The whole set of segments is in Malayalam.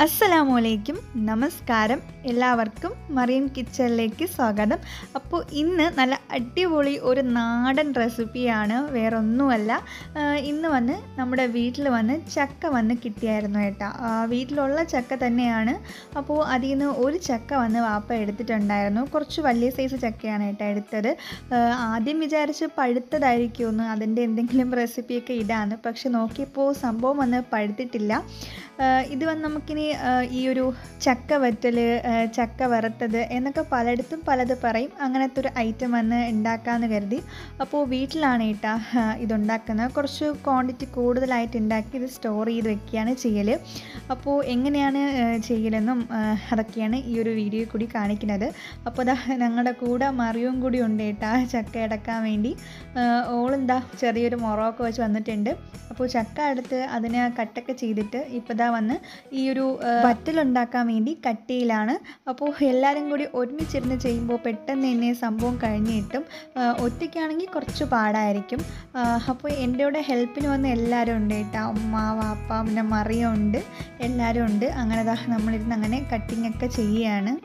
അസ്സലാമലൈക്കും നമസ്കാരം എല്ലാവർക്കും മറിയൻ കിച്ചണിലേക്ക് സ്വാഗതം അപ്പോൾ ഇന്ന് നല്ല അടിപൊളി ഒരു നാടൻ റെസിപ്പിയാണ് വേറെ ഒന്നുമല്ല ആഹ് ഇന്ന് വന്ന് നമ്മുടെ വീട്ടിൽ വന്ന് ചക്ക വന്ന് കിട്ടിയായിരുന്നു കേട്ടോ ആഹ് വീട്ടിലുള്ള ചക്ക തന്നെയാണ് അപ്പോൾ അതിൽ നിന്ന് ഒരു ചക്ക വന്ന് വാപ്പ എടുത്തിട്ടുണ്ടായിരുന്നു കുറച്ച് വലിയ സൈസ് ചക്കയാണ് കേട്ടോ എടുത്തത് ആഹ് ആദ്യം വിചാരിച്ച് പഴുത്തതായിരിക്കുമെന്ന് അതിൻ്റെ എന്തെങ്കിലും റെസിപ്പിയൊക്കെ ഇടാന്ന് പക്ഷെ നോക്കിയപ്പോൾ സംഭവം വന്ന് പഴുത്തിട്ടില്ല ആഹ് ഇത് വന്ന് നമുക്കിനി ആഹ് ഈ ഒരു ചക്ക വറ്റൽ ആഹ് ചക്ക വറുത്തത് എന്നൊക്കെ പലയിടത്തും പലത് പറയും അങ്ങനത്തെ ഒരു ഐറ്റം വന്ന് ഉണ്ടാക്കാമെന്ന് കരുതി അപ്പോൾ വീട്ടിലാണ് കേട്ടോ ഇതുണ്ടാക്കുന്നത് കുറച്ച് ക്വാണ്ടിറ്റി കൂടുതലായിട്ട് ഉണ്ടാക്കി ഇത് സ്റ്റോർ ചെയ്ത് വെക്കുകയാണ് ചെയ്യൽ അപ്പോൾ എങ്ങനെയാണ് ആഹ് ചെയ്യലെന്നും ആഹ് അതൊക്കെയാണ് ഈ ഒരു വീഡിയോയിൽ കൂടി കാണിക്കുന്നത് അപ്പോൾ ദാ ഞങ്ങളുടെ കൂടെ മറിയും കൂടി ഉണ്ട് കേട്ടോ ചക്ക അടക്കാൻ വേണ്ടി ആഹ് ഓളെന്താ ചെറിയൊരു മൊറോക്കെ വെച്ച് വന്നിട്ടുണ്ട് അപ്പോൾ ചക്ക എടുത്ത് അതിനെ കട്ടൊക്കെ ചെയ്തിട്ട് ഇപ്പോൾ ദാ വന്ന് ഈ ഒരു വറ്റലുണ്ടാക്കാൻ വേണ്ടി കട്ടിയിലാണ് അപ്പോൾ എല്ലാവരും കൂടി ഒരുമിച്ചിരുന്ന് ചെയ്യുമ്പോൾ പെട്ടെന്ന് തന്നെ സംഭവം കഴിഞ്ഞ് കിട്ടും ആഹ് ഒറ്റയ്ക്കാണെങ്കിൽ കുറച്ച് പാടായിരിക്കും ആഹ് അപ്പോൾ എൻ്റെ കൂടെ ഹെൽപ്പിന് വന്ന് എല്ലാവരും ഉണ്ട് കേട്ടോ അമ്മ വാപ്പ പിന്നെ മറിയുണ്ട് എല്ലാവരും ഉണ്ട് അങ്ങനെ ദാ നമ്മളിരുന്ന് അങ്ങനെ കട്ടിങ് ഒക്കെ ചെയ്യുകയാണ്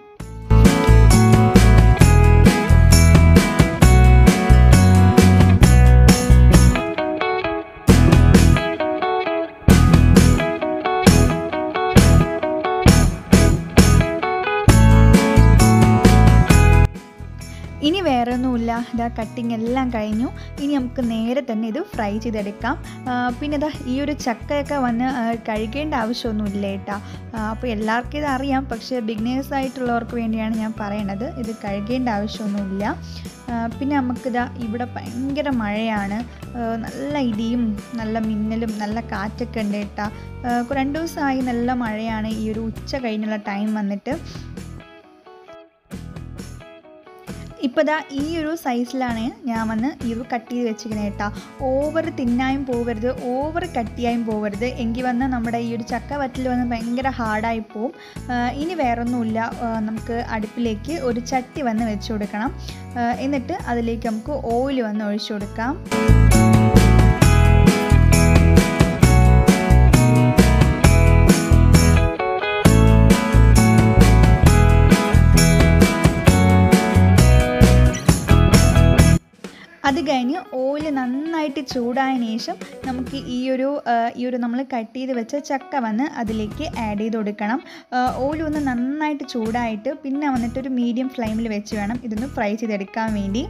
ഇനി വേറെ ഒന്നുമില്ല ഇതാ കട്ടിങ് എല്ലാം കഴിഞ്ഞു ഇനി നമുക്ക് നേരെ തന്നെ ഇത് ഫ്രൈ ചെയ്തെടുക്കാം ആ, പിന്നെ ഇതാ ഈ ഒരു ചക്കയൊക്കെ വന്ന് ആ, കഴുകേണ്ട ആവശ്യമൊന്നുമില്ല കേട്ടോ അപ്പോൾ എല്ലാവർക്കും ഇത് അറിയാം പക്ഷേ ബിഗിനേഴ്സ് ആയിട്ടുള്ളവർക്ക് വേണ്ടിയാണ് ഞാൻ പറയണത് ഇത് കഴുകേണ്ട ആവശ്യമൊന്നുമില്ല ആ, പിന്നെ നമുക്കിതാ ഇവിടെ ഭയങ്കര മഴയാണ് ആ, നല്ല ഇടിയും നല്ല മിന്നലും നല്ല കാറ്റൊക്കെ ഉണ്ട് കേട്ടോ ആ, രണ്ട് ദിവസമായി നല്ല മഴയാണ് ഈ ഒരു ഉച്ച കഴിഞ്ഞുള്ള ടൈം വന്നിട്ട് ഇപ്പോൾ ദാ ഈ ഒരു സൈസിലാണ് ഞാൻ വന്ന് ഇത് കട്ട് ചെയ്ത് വെച്ചിരിക്കുന്നത് കേട്ടോ ഓവർ തിന്നായും പോവരുത് ഓവർ കട്ടിയായും പോവരുത് എങ്കിൽ വന്ന് നമ്മുടെ ഈ ഒരു ചക്ക വറ്റിൽ വന്ന് ഭയങ്കര ഹാർഡായി പോവും ആ, ഇനി വേറൊന്നുമില്ല ആ, നമുക്ക് അടുപ്പിലേക്ക് ഒരു ചട്ടി വന്ന് വെച്ച് കൊടുക്കണം ആ, എന്നിട്ട് അതിലേക്ക് നമുക്ക് ഓയിൽ വന്ന് ഒഴിച്ചു കൊടുക്കാം അത് കഴിഞ്ഞ് ഓയിൽ നന്നായിട്ട് ചൂടായതിനു ശേഷം നമുക്ക് ഈ ഒരു ആ, ഈ ഒരു നമ്മൾ കട്ട് ചെയ്ത് വെച്ച ചക്ക വന്ന് അതിലേക്ക് ആഡ് ചെയ്ത് കൊടുക്കണം ഓയിൽ ഒന്ന് നന്നായിട്ട് ചൂടായിട്ട് പിന്നെ വന്നിട്ട് ഒരു മീഡിയം ഫ്ലെയിമിൽ വെച്ച് വേണം ഇതൊന്ന് ഫ്രൈ ചെയ്തെടുക്കാൻ വേണ്ടി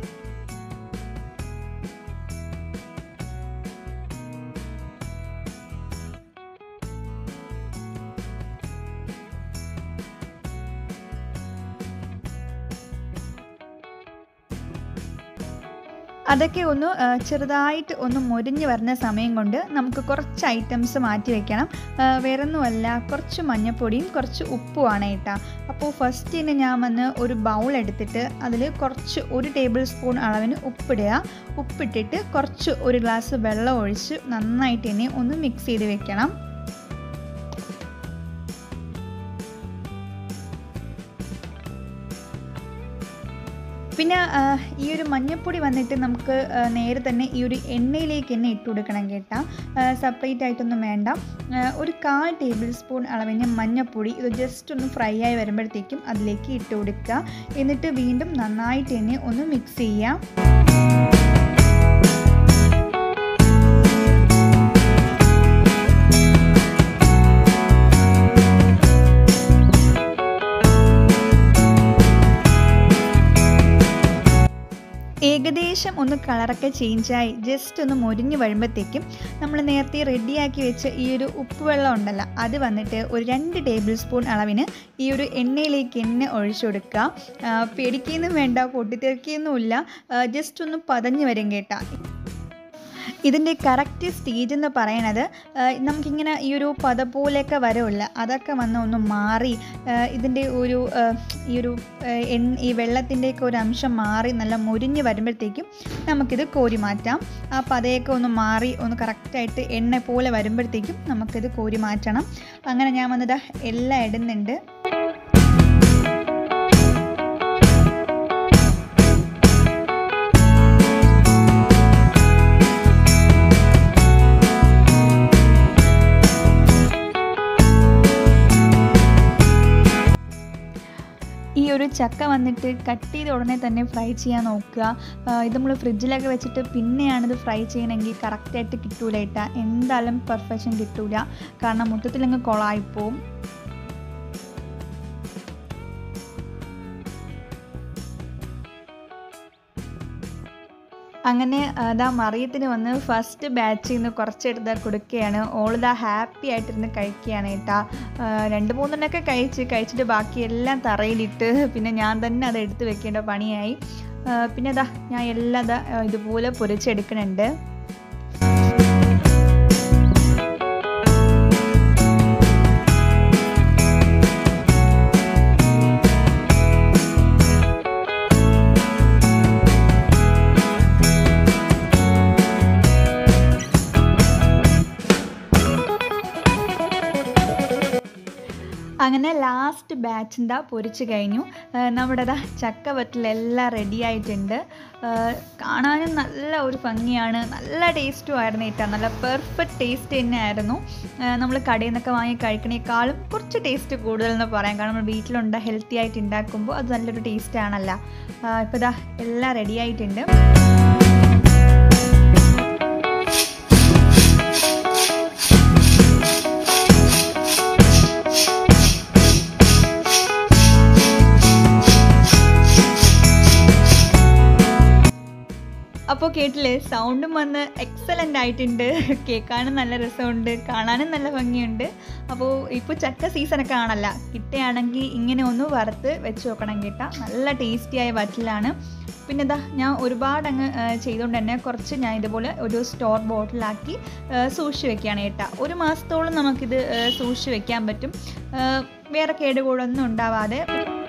അതൊക്കെ ഒന്ന് ആ, ചെറുതായിട്ട് ഒന്ന് മൊരിഞ്ഞ് വരുന്ന സമയം കൊണ്ട് നമുക്ക് കുറച്ച് ഐറ്റംസ് മാറ്റി വെക്കണം ആ, വേറൊന്നുമല്ല കുറച്ച് മഞ്ഞൾപ്പൊടിയും കുറച്ച് ഉപ്പുമാണ് കേട്ടോ അപ്പോൾ ഫസ്റ്റ് തന്നെ ഞാൻ വന്ന് ഒരു ബൗൾ എടുത്തിട്ട് അതിൽ കുറച്ച് ഒരു ടേബിൾ സ്പൂൺ അളവിന് ഉപ്പിടുക ഉപ്പിട്ടിട്ട് കുറച്ച് ഒരു ഗ്ലാസ് വെള്ളം ഒഴിച്ച് നന്നായിട്ട് തന്നെ ഒന്ന് മിക്സ് ചെയ്ത് വെക്കണം പിന്നെ ആ, ഈ ഒരു മഞ്ഞൾപ്പൊടി വന്നിട്ട് നമുക്ക് ആ, നേരെ തന്നെ ഈ ഒരു എണ്ണയിലേക്ക് തന്നെ ഇട്ട് കൊടുക്കണം കേട്ടോ സെപ്പറേറ്റ് ആയിട്ടൊന്നും വേണ്ട ആ, ഒരു കാൽ ടേബിൾ സ്പൂൺ അളവിന് മഞ്ഞൾപ്പൊടി ഇത് ജസ്റ്റ് ഒന്ന് ഫ്രൈ ആയി വരുമ്പോഴത്തേക്കും അതിലേക്ക് ഇട്ട് കൊടുക്കുക എന്നിട്ട് വീണ്ടും നന്നായിട്ട് തന്നെ ഒന്ന് മിക്സ് ചെയ്യാം ഏകദേശം ഒന്ന് കളറൊക്കെ ചേഞ്ചായി ജസ്റ്റ് ഒന്ന് മൊരിഞ്ഞ് വരുമ്പോഴത്തേക്കും നമ്മൾ നേരത്തെ റെഡിയാക്കി വെച്ച ഈ ഒരു ഉപ്പ് വെള്ളം ഉണ്ടല്ലോ അത് വന്നിട്ട് ഒരു രണ്ട് ടേബിൾ സ്പൂൺ അളവിന് ഈ ഒരു എണ്ണയിലേക്ക് എണ്ണ ഒഴിച്ചു കൊടുക്കുക ആ, പേടിക്കുകയൊന്നും വേണ്ട പൊട്ടിത്തെറിക്കുകയൊന്നുമില്ല ജസ്റ്റ് ഒന്ന് പതഞ്ഞ് വരും കേട്ടാ ഇതിൻ്റെ കറക്റ്റ് സ്റ്റേജ് എന്ന് പറയണത് ആ, നമുക്കിങ്ങനെ ഈ ഒരു പത പോലെയൊക്കെ വരുമല്ല അതൊക്കെ വന്ന് ഒന്ന് മാറി ആ, ഇതിൻ്റെ ഒരു ആ, ഈ ഒരു ആ, എണ്ണ ഈ വെള്ളത്തിൻ്റെയൊക്കെ ഒരു അംശം മാറി നല്ല മുരിഞ്ഞ് വരുമ്പോഴത്തേക്കും നമുക്കിത് കോരി മാറ്റാം ആ പതയൊക്കെ ഒന്ന് മാറി ഒന്ന് കറക്റ്റായിട്ട് എണ്ണ പോലെ വരുമ്പോഴത്തേക്കും നമുക്കിത് കോരി മാറ്റണം അങ്ങനെ ഞാൻ വന്നത് എല്ലാം ഇടുന്നുണ്ട് ചക്ക വന്നിട്ട് കട്ട് ചെയ്ത ഉടനെ തന്നെ ഫ്രൈ ചെയ്യാൻ നോക്കുക ആ, ഇത് നമ്മൾ ഫ്രിഡ്ജിലൊക്കെ വെച്ചിട്ട് പിന്നെയാണിത് ഫ്രൈ ചെയ്യണമെങ്കിൽ കറക്റ്റായിട്ട് കിട്ടൂല ഇട്ട എന്തായാലും പെർഫെക്ഷൻ കിട്ടൂല കാരണം മൊത്തത്തിലങ്ങ് കൊളായിപ്പോവും അങ്ങനെ അതാ മറിയത്തിന് വന്ന് ഫസ്റ്റ് ബാച്ചിൽ നിന്ന് കുറച്ചെടുത്ത് കൊടുക്കുകയാണ് ഓളിതാ ഹാപ്പി ആയിട്ടിരുന്ന് കഴിക്കുകയാണ് കേട്ടാ ആ, രണ്ട് മൂന്നെണ്ണമൊക്കെ കഴിച്ച് കഴിച്ചിട്ട് ബാക്കിയെല്ലാം തറയിലിട്ട് പിന്നെ ഞാൻ തന്നെ അത് എടുത്ത് വെക്കേണ്ട പണിയായി ആ, പിന്നെ അതാ ഞാൻ എല്ലാം അതാ ഇതുപോലെ പൊരിച്ചെടുക്കണുണ്ട് അങ്ങനെ ലാസ്റ്റ് ബാച്ചിൻ്റെ പൊരിച്ച് കഴിഞ്ഞു ആ, നമ്മുടെ ദാ ചക്ക വറ്റലെല്ലാം റെഡി ആയിട്ടുണ്ട് ആ, കാണാനും നല്ല ഒരു ഭംഗിയാണ് നല്ല ടേസ്റ്റും ആയിരുന്നു കേട്ടോ നല്ല പെർഫെക്റ്റ് ടേസ്റ്റ് തന്നെയായിരുന്നു നമ്മൾ കടയിൽ നിന്നൊക്കെ വാങ്ങി കഴിക്കണേക്കാളും കുറച്ച് ടേസ്റ്റ് കൂടുതൽ എന്ന് പറയാം കാരണം നമ്മൾ വീട്ടിലുണ്ട ഹെൽത്തി ആയിട്ട് ഉണ്ടാക്കുമ്പോൾ അത് നല്ലൊരു ടേസ്റ്റ് ആണല്ലോ ഇപ്പോൾ ഇതാ എല്ലാം റെഡി ആയിട്ടുണ്ട് അപ്പോൾ കേട്ടില്ലേ സൗണ്ടും വന്ന് എക്സലൻ്റ് ആയിട്ടുണ്ട് കേൾക്കാനും നല്ല രസമുണ്ട് കാണാനും നല്ല ഭംഗിയുണ്ട് അപ്പോൾ ഇപ്പോൾ ചക്ക സീസണൊക്കെ ആണല്ല കിട്ടുകയാണെങ്കിൽ ഇങ്ങനെ ഒന്ന് വറുത്ത് വെച്ച് നോക്കണം കേട്ടാ നല്ല ടേസ്റ്റിയായ വറ്റിലാണ് പിന്നെ ഇതാ ഞാൻ ഒരുപാട് അങ്ങ് ആ, ചെയ്തുകൊണ്ട് തന്നെ കുറച്ച് ഞാൻ ഇതുപോലെ ഒരു സ്റ്റോർ ബോട്ടിലാക്കി ആ, സൂക്ഷിച്ച് വെക്കുകയാണ് കേട്ടാ ഒരു മാസത്തോളം നമുക്കിത് ആ, സൂക്ഷിച്ച് വെക്കാൻ പറ്റും ആ, വേറെ കേടുകൂടൊന്നും ഉണ്ടാവാതെ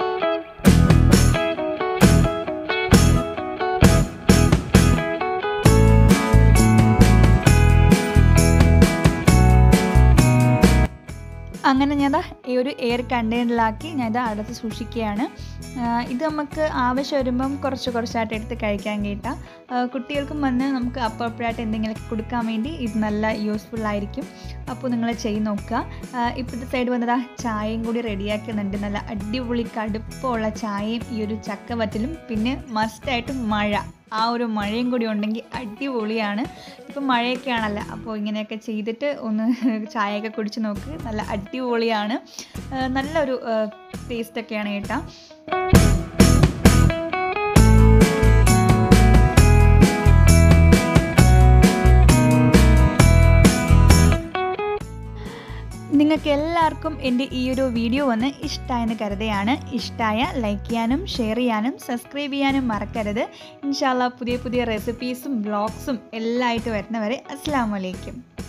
അങ്ങനെ ഞാൻ ദാ ഈ ഒരു എയർ കണ്ടെയ്നറിലാക്കി ഞാൻ ഇത് അടച്ച് സൂക്ഷിക്കുകയാണ് ആ, ഇത് നമുക്ക് ആവശ്യം വരുമ്പം കുറച്ച് കുറച്ചായിട്ട് എടുത്ത് കഴിക്കാൻ കേട്ടാ കുട്ടികൾക്കും വന്ന് നമുക്ക് അപ്പോഴായിട്ട് എന്തെങ്കിലുമൊക്കെ കൊടുക്കാൻ വേണ്ടി ഇത് നല്ല യൂസ്ഫുൾ ആയിരിക്കും അപ്പോൾ നിങ്ങൾ ചെയ്ത് നോക്കുക ആ, ഇപ്പോഴത്തെ സൈഡ് വന്നതാ ചായയും കൂടി റെഡിയാക്കുന്നുണ്ട് നല്ല അടിപൊളി കടുപ്പമുള്ള ചായയും ഈ ഒരു ചക്കവറ്റലും പിന്നെ മസ്റ്റായിട്ടും മഴ ആ ഒരു മഴയും കൂടി ഉണ്ടെങ്കിൽ അടിപൊളിയാണ് ഇപ്പം മഴയൊക്കെ ആണല്ലോ അപ്പോൾ ഇങ്ങനെയൊക്കെ ചെയ്തിട്ട് ഒന്ന് ചായയൊക്കെ കുടിച്ച് നോക്ക് നല്ല അടിപൊളിയാണ് ആ, നല്ലൊരു ടേസ്റ്റൊക്കെയാണ് കേട്ടോ നിങ്ങൾക്ക് എല്ലാവർക്കും എൻ്റെ ഈ ഒരു വീഡിയോ വന്ന് ഇഷ്ടമായെന്ന് കരുതുകയാണ് ഇഷ്ടമായ ലൈക്ക് ചെയ്യാനും ഷെയർ ചെയ്യാനും സബ്സ്ക്രൈബ് ചെയ്യാനും മറക്കരുത് ഇൻഷാല്ല പുതിയ പുതിയ റെസിപ്പീസും വ്ളോഗ്സും എല്ലാം ആയിട്ട് വരുന്നവരെ അസ്സാം വലൈക്കും